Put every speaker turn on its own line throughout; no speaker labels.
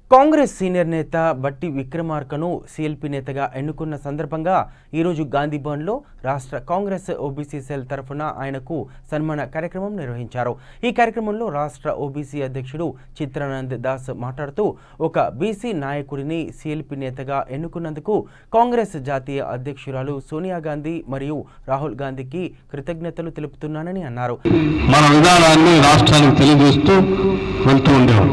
Congress senior నేత బట్టి విక్రమార్కను CLP నేతగా ఎన్నుకున్న సందర్భంగా ఈరోజు గాంధీభవన్లో రాష్ట్ర కాంగ్రెస్ ఓబీసీ సెల్ తరఫున ఆయనకు సన్మాన కార్యక్రమం నిర్వహించారు ఈ కార్యక్రమంలో రాష్ట్ర ఓబీసీ అధ్యక్షుడు చిత్రానంద్ దాస్ మాట్లాడుతూ ఒక బీసీ నాయకుడిని సీఎల్పీ నేతగా ఎన్నుకున్నందుకు కాంగ్రెస్ జాతీయ అధ్యక్షురాలు సోనియా గాంధీ మరియు రాహుల్ గాంధీకి కృతజ్ఞతలు తెలుపుతున్నానని అన్నారు
మన విధానాన్ని రాష్ట్రానికి తెలియజేస్తూ వెళ్తూ ఉండేవాడు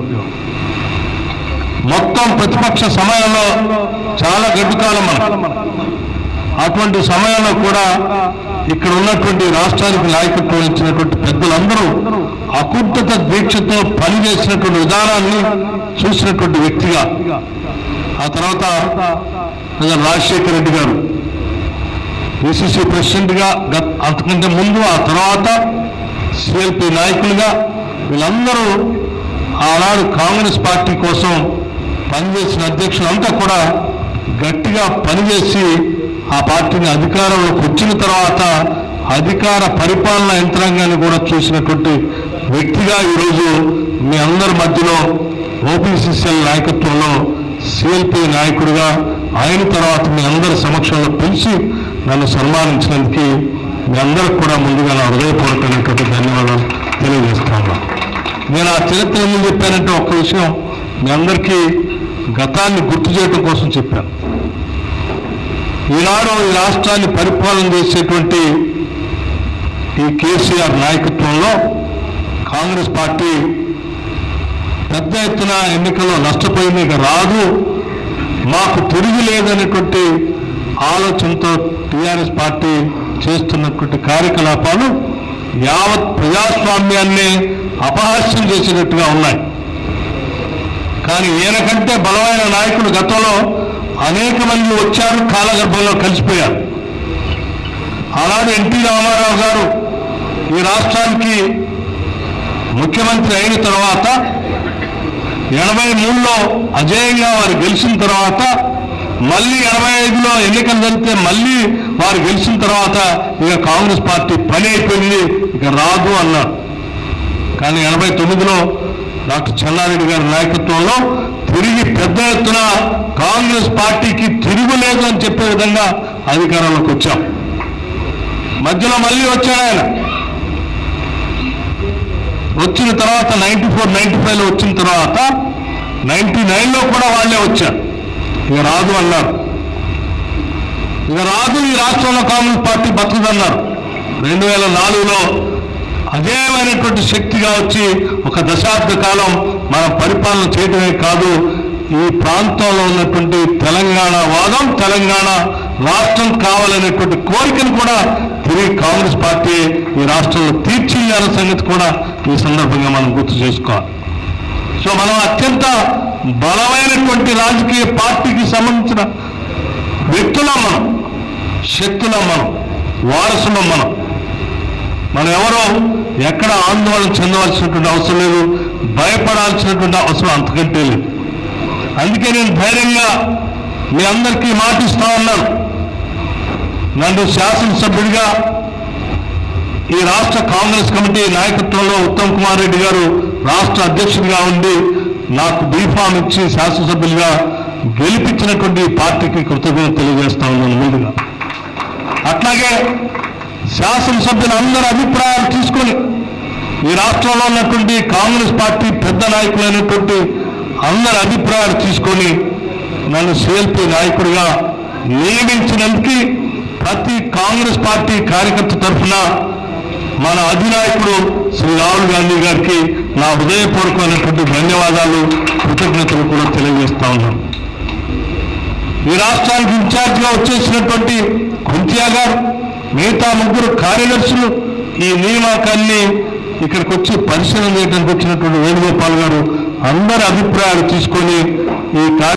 మొత్తం ప్రతిపక్ష సమయంలో చాలా గడ్డు కాలం మనం అటువంటి సమయంలో కూడా ఇక్కడ ఉన్నటువంటి రాష్ట్రానికి నాయకత్వం ఇచ్చినటువంటి పెద్దలందరూ అకుంఠిత దీక్షతో పనిచేసినటువంటి విధానాన్ని చూసినటువంటి వ్యక్తిగా ఆ తర్వాత ప్రజలు రాజశేఖర రెడ్డి గారు పిసిసి ప్రెసిడెంట్గా గత అంతకంటే ముందు ఆ తర్వాత సిఎల్పి నాయకులుగా వీళ్ళందరూ ఆనాడు కాంగ్రెస్ పార్టీ కోసం పనిచేసిన అధ్యక్షులంతా కూడా గట్టిగా పనిచేసి ఆ పార్టీని అధికారంలోకి వచ్చిన తర్వాత అధికార పరిపాలన యంత్రాంగాన్ని కూడా చూసినటువంటి వ్యక్తిగా ఈరోజు మీ అందరి మధ్యలో ఓపీసీసీఎల్ నాయకత్వంలో సిఎల్పి నాయకుడిగా ఆయన తర్వాత మీ అందరి సమక్షంలో పిలిచి నన్ను సన్మానించినందుకు మీ అందరికి కూడా ముందుగా నా హృదయపూర్వకమైనటువంటి ధన్యవాదాలు తెలియజేస్తాను నేను ఆ చరిత్ర ఎందుకు చెప్పానంటే ఒక్క విషయం మీ అందరికీ గతాన్ని గుర్తు చేయడం కోసం చెప్పాను ఈనాడు ఈ రాష్ట్రాన్ని పరిపాలన చేసేటువంటి ఈ కేసీఆర్ నాయకత్వంలో కాంగ్రెస్ పార్టీ పెద్ద ఎత్తున ఎన్నికల్లో నష్టపోయింది ఇక రాదు మాకు తిరిగి లేదనేటువంటి ఆలోచనతో టీఆర్ఎస్ పార్టీ చేస్తున్నటువంటి కార్యకలాపాలు యావత్ ప్రజాస్వామ్యాన్ని అపహాస్యం చేసేటట్టుగా ఉన్నాయి కానీ ఈయన కంటే బలమైన నాయకులు గతంలో అనేక మంది వచ్చారు కాలగర్భంలో కలిసిపోయారు ఆనాడు ఎన్టీ రామారావు గారు ఈ రాష్ట్రానికి ముఖ్యమంత్రి అయిన తర్వాత ఎనభై మూడులో అజేయంగా వారు గెలిచిన తర్వాత మళ్ళీ ఎనభై ఐదులో ఎన్నికలు జరిగితే మళ్ళీ వారు గెలిచిన తర్వాత ఇక కాంగ్రెస్ పార్టీ పని అయిపోయింది ఇక రాదు అన్నారు కానీ ఎనభై తొమ్మిదిలో డాక్టర్ చెన్నారెడ్డి గారి నాయకత్వంలో తిరిగి పెద్ద ఎత్తున కాంగ్రెస్ పార్టీకి తిరుగులేదు అని చెప్పే విధంగా అధికారంలోకి వచ్చాం మధ్యలో మళ్ళీ వచ్చాడు ఆయన వచ్చిన తర్వాత నైన్టీ ఫోర్ నైన్టీ ఫైవ్లో వచ్చిన తర్వాత నైన్టీ నైన్లో కూడా వాళ్ళే వచ్చారు ఇక రాదు అన్నారు ఇక రాదు ఈ రాష్ట్రంలో కాంగ్రెస్ పార్టీ బతుకుదన్నారు రెండు వేల నాలుగులో అదేమైనటువంటి శక్తిగా వచ్చి ఒక దశాబ్ద కాలం మన పరిపాలన చేయడమే కాదు ఈ ప్రాంతంలో ఉన్నటువంటి తెలంగాణ వాదం తెలంగాణ రాష్ట్రం కావాలనేటువంటి కోరికను కూడా తిరిగి కాంగ్రెస్ పార్టీ ఈ రాష్ట్రంలో తీర్చింది అనే సంగతి కూడా ఈ సందర్భంగా మనం గుర్తు చేసుకోవాలి సో మనం అత్యంత బలమైనటువంటి రాజకీయ పార్టీకి సంబంధించిన వ్యక్తులం మనం శక్తులం మనం వారసులం మనం మనం ఎవరో ఎక్కడ ఆందోళన చెందవలసినటువంటి అవసరం లేదు భయపడాల్సినటువంటి అవసరం అంతకంటే లేదు అందుకే నేను ధైర్యంగా మీ అందరికీ మాటిస్తా ఉన్నాను నన్ను శాసనసభ్యుడిగా ఈ రాష్ట్ర కాంగ్రెస్ కమిటీ నాయకత్వంలో ఉత్తమ్ కుమార్ రెడ్డి గారు రాష్ట్ర అధ్యక్షుడిగా ఉండి నాకు బీఫామ్ ఇచ్చి శాసనసభ్యులుగా గెలిపించినటువంటి ఈ పార్టీకి కృతజ్ఞత తెలియజేస్తా ఉన్నాను ముందుగా అట్లాగే శాసనసభ్యుల అందరి అభిప్రాయాలు తీసుకొని ఈ రాష్ట్రంలో ఉన్నటువంటి కాంగ్రెస్ పార్టీ పెద్ద నాయకులైనటువంటి అందరి అభిప్రాయాలు తీసుకొని నన్ను సిఎల్పి నాయకుడిగా నియమించినందుకు ప్రతి కాంగ్రెస్ పార్టీ కార్యకర్త తరఫున మన అధినాయకుడు శ్రీ రాహుల్ గాంధీ గారికి నా హృదయపూర్వకమైనటువంటి ధన్యవాదాలు కృతజ్ఞతలు కూడా తెలియజేస్తా ఉన్నాను ఈ రాష్ట్రానికి ఇన్ఛార్జిగా వచ్చేసినటువంటి కుంతియా గారు మిగతా ముగ్గురు కార్యదర్శులు ఈ నియామకాన్ని ఇక్కడికి వచ్చి పరిశీలన చేయడానికి వచ్చినటువంటి వేణుగోపాల్ గారు అందరి అభిప్రాయాలు తీసుకొని ఈ కార్య